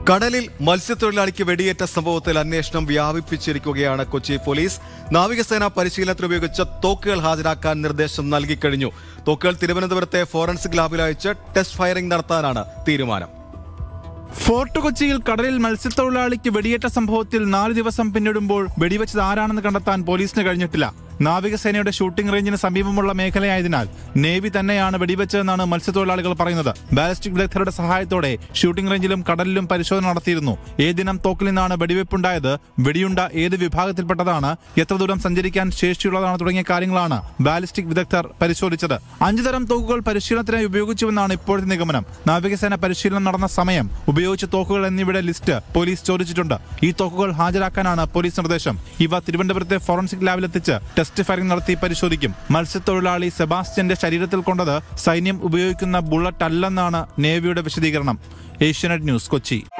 കടലിൽ മത്സ്യത്തൊഴിലാളിക്ക് വെടിയേറ്റ സംഭവത്തിൽ അന്വേഷണം വ്യാപിപ്പിച്ചിരിക്കുകയാണ് കൊച്ചി പോലീസ് നാവികസേന പരിശീലനത്തിന് ഉപയോഗിച്ച തോക്കുകൾ ഹാജരാക്കാൻ നിർദ്ദേശം നൽകിക്കഴിഞ്ഞു തോക്കുകൾ തിരുവനന്തപുരത്തെ ഫോറൻസിക് ലാബിൽ അയച്ച് ടെസ്റ്റ് ഫയറിംഗ് നടത്താനാണ് തീരുമാനം ഫോർട്ട് കൊച്ചിയിൽ കടലിൽ മത്സ്യത്തൊഴിലാളിക്ക് വെടിയേറ്റ സംഭവത്തിൽ നാല് ദിവസം പിന്നിടുമ്പോൾ വെടിവെച്ചത് ആരാണെന്ന് കണ്ടെത്താൻ പോലീസിന് കഴിഞ്ഞിട്ടില്ല നാവികസേനയുടെ ഷൂട്ടിംഗ് റേഞ്ചിന് സമീപമുള്ള മേഖലയായതിനാൽ നേവി തന്നെയാണ് വെടിവെച്ചതെന്നാണ് മത്സ്യത്തൊഴിലാളികൾ പറയുന്നത് ബാലിസ്റ്റിക് വിദഗ്ധരുടെ സഹായത്തോടെ ഷൂട്ടിംഗ് റേഞ്ചിലും കടലിലും പരിശോധന നടത്തിയിരുന്നു ഏതിനം തോക്കിൽ നിന്നാണ് വെടിവെപ്പുണ്ടായത് വെടിയുണ്ട ഏത് വിഭാഗത്തിൽപ്പെട്ടതാണ് എത്ര ദൂരം സഞ്ചരിക്കാൻ ശേഷിയുള്ളതാണ് തുടങ്ങിയ കാര്യങ്ങളാണ് ബാലിസ്റ്റിക് വിദഗ്ധർ പരിശോധിച്ചത് അഞ്ചു തരം തോക്കുകൾ പരിശീലനത്തിനായി ഉപയോഗിച്ചുവെന്നാണ് ഇപ്പോഴത്തെ നിഗമനം നാവികസേന പരിശീലനം നടന്ന സമയം ഉപയോഗിച്ച തോക്കുകൾ എന്നിവയുടെ ലിസ്റ്റ് പോലീസ് ചോദിച്ചിട്ടുണ്ട് ഈ തോക്കുകൾ ഹാജരാക്കാനാണ് പോലീസ് നിർദ്ദേശം ഇവ തിരുവനന്തപുരത്തെ ഫോറൻസിക് ലാബിലെത്തിച്ച് ടെസ്റ്റ് ഫയറിംഗ് നടത്തി പരിശോധിക്കും മത്സ്യത്തൊഴിലാളി സെബാസ്റ്റ്യന്റെ ശരീരത്തിൽ കൊണ്ടത് സൈന്യം ഉപയോഗിക്കുന്ന ബുള്ളറ്റ് അല്ലെന്നാണ് നേവിയുടെ വിശദീകരണം ഏഷ്യാനെറ്റ് ന്യൂസ് കൊച്ചി